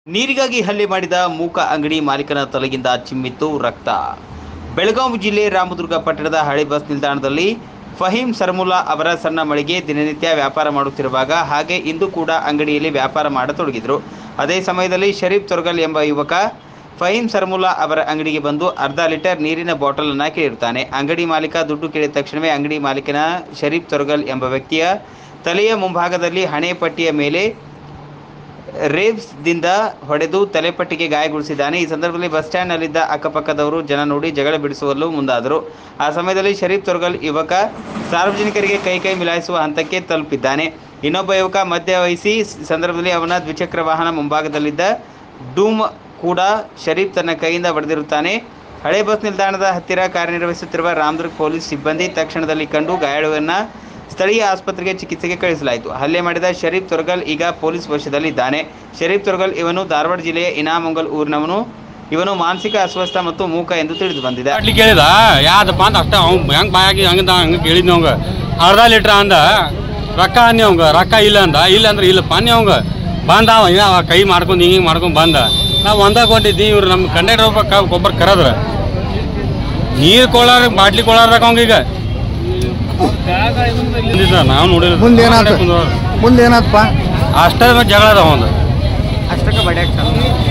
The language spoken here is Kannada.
ನೀರಿಗಾಗಿ ಹಲ್ಲೆ ಮಾಡಿದ ಮೂಕ ಅಂಗಡಿ ಮಾಲೀಕನ ತಲೆಗಿಂದ ಚಿಮ್ಮಿತ್ತು ರಕ್ತ ಬೆಳಗಾವಿ ಜಿಲ್ಲೆ ರಾಮದುರ್ಗ ಪಟ್ಟಣದ ಹಳೆ ಬಸ್ ನಿಲ್ದಾಣದಲ್ಲಿ ಫಹೀಂ ಸರ್ಮುಲ್ಲಾ ಅವರ ಸಣ್ಣ ಮಳಿಗೆ ದಿನನಿತ್ಯ ವ್ಯಾಪಾರ ಮಾಡುತ್ತಿರುವಾಗ ಹಾಗೆ ಇಂದು ಕೂಡ ಅಂಗಡಿಯಲ್ಲಿ ವ್ಯಾಪಾರ ಮಾಡತೊಡಗಿದರು ಅದೇ ಸಮಯದಲ್ಲಿ ಶರೀಫ್ ತೊರ್ಗಲ್ ಎಂಬ ಯುವಕ ಫಹೀಂ ಸರ್ಮುಲ್ಲಾ ಅವರ ಅಂಗಡಿಗೆ ಬಂದು ಅರ್ಧ ಲೀಟರ್ ನೀರಿನ ಬಾಟಲ್ ಅನ್ನ ಕೇಳಿರ್ತಾನೆ ಅಂಗಡಿ ಮಾಲೀಕ ದುಡ್ಡು ಕೇಳಿದ ತಕ್ಷಣವೇ ಅಂಗಡಿ ಮಾಲೀಕನ ಶರೀಫ್ ತೊರ್ಗಲ್ ಎಂಬ ವ್ಯಕ್ತಿಯ ತಲೆಯ ಮುಂಭಾಗದಲ್ಲಿ ಹಣೆ ಪಟ್ಟಿಯ ಮೇಲೆ ರೇವ್ಸ್ದಿಂದ ಹೊಡೆದು ತಲೆಪಟ್ಟಿಗೆ ಗಾಯಗೊಳಿಸಿದ್ದಾನೆ ಈ ಸಂದರ್ಭದಲ್ಲಿ ಬಸ್ ಸ್ಟ್ಯಾಂಡ್ನಲ್ಲಿದ್ದ ಅಕ್ಕಪಕ್ಕದವರು ಜನ ನೋಡಿ ಜಗಳ ಬಿಡಿಸುವಲ್ಲೂ ಮುಂದಾದರು ಆ ಸಮಯದಲ್ಲಿ ಶರೀಫ್ ತೊರ್ಗಲ್ ಯುವಕ ಸಾರ್ವಜನಿಕರಿಗೆ ಕೈ ಕೈ ಮಿಲಾಯಿಸುವ ಹಂತಕ್ಕೆ ತಲುಪಿದ್ದಾನೆ ಇನ್ನೊಬ್ಬ ಯುವಕ ಮಧ್ಯ ವಹಿಸಿ ಸಂದರ್ಭದಲ್ಲಿ ಅವನ ದ್ವಿಚಕ್ರ ವಾಹನ ಮುಂಭಾಗದಲ್ಲಿದ್ದ ಡೂಮ್ ಕೂಡ ಶರೀಫ್ ತನ್ನ ಕೈಯಿಂದ ಬಡಿದಿರುತ್ತಾನೆ ಹಳೆ ಬಸ್ ನಿಲ್ದಾಣದ ಹತ್ತಿರ ಕಾರ್ಯನಿರ್ವಹಿಸುತ್ತಿರುವ ರಾಮದುರ್ಗ್ ಪೊಲೀಸ್ ಸಿಬ್ಬಂದಿ ತಕ್ಷಣದಲ್ಲಿ ಕಂಡು ಗಾಯಾಳುವನ್ನು ಸ್ಥಳೀಯ ಆಸ್ಪತ್ರೆಗೆ ಚಿಕಿತ್ಸೆಗೆ ಕಳಿಸಲಾಯಿತು ಹಲ್ಲೆ ಮಾಡಿದ ಶರೀಫ್ ತೊರ್ಗಲ್ ಈಗ ಪೊಲೀಸ್ ವಶದಲ್ಲಿದ್ದಾನೆ ಶರೀಫ್ ತೊರ್ಗಲ್ ಇವನು ಧಾರವಾಡ ಜಿಲ್ಲೆಯ ಇನಾಮಂಗಲ್ ಊರಿನವನು ಇವನು ಮಾನಸಿಕ ಅಸ್ವಸ್ಥ ಮತ್ತು ಮೂಕ ಎಂದು ತಿಳಿದು ಬಂದಿದೆ ಬಾಟ್ಲಿ ಕೇಳಿದ ಯಾವ್ದಪ್ಪ ಅಂತ ಅಷ್ಟ ಅವ್ನು ಹೆಂಗೆ ಬಾಯಾಗಿ ಹಂಗಂದ ಹಂಗೆ ಕೇಳಿದ್ನಿ ಅವಂಗ ಅರ್ಧ ಲೀಟ್ರ್ ಅಂದ ರೊಕ್ಕ ಅನ್ನಿ ಅವಂಗ ರೊಕ್ಕ ಇಲ್ಲ ಅಂದ ಇಲ್ಲ ಅಂದ್ರೆ ಇಲ್ಲಪ್ಪ ಅನ್ನಿ ಅವಂಗ ಬಂದ ಅವ ಇನ್ನ ಅವ ಕೈ ಮಾಡ್ಕೊಂಡು ಹಿಂಗೆ ಮಾಡ್ಕೊಂಡು ಬಂದ ನಾವು ಒಂದಾಗ ಹೊಂಟಿದ್ವಿ ಇವ್ರು ನಮ್ಮ ಕಂಡಕ್ಟರ್ ಒಬ್ಬ ಒಬ್ಬರು ಕರೆದ್ರ ನೀರು ಕೊಳ್ಳಾರ ಬಾಟ್ಲಿ ಕೊಳ್ಳಾರ್ದಾಗ ಅವಂಗ ಈಗ ಬಂದಿದ್ದ ನಾವು ನೋಡಿಲ್ಲ ಮುಂದೆ ಏನಾಯ್ತು ಮುಂದೆ ಏನಾಯ್ತಪ್ಪ ಅಷ್ಟೇ ಜಗಳ ಅದ ಅವಂದು ಅಷ್ಟಕ್ಕೆ ಬಡಿಯಾಕ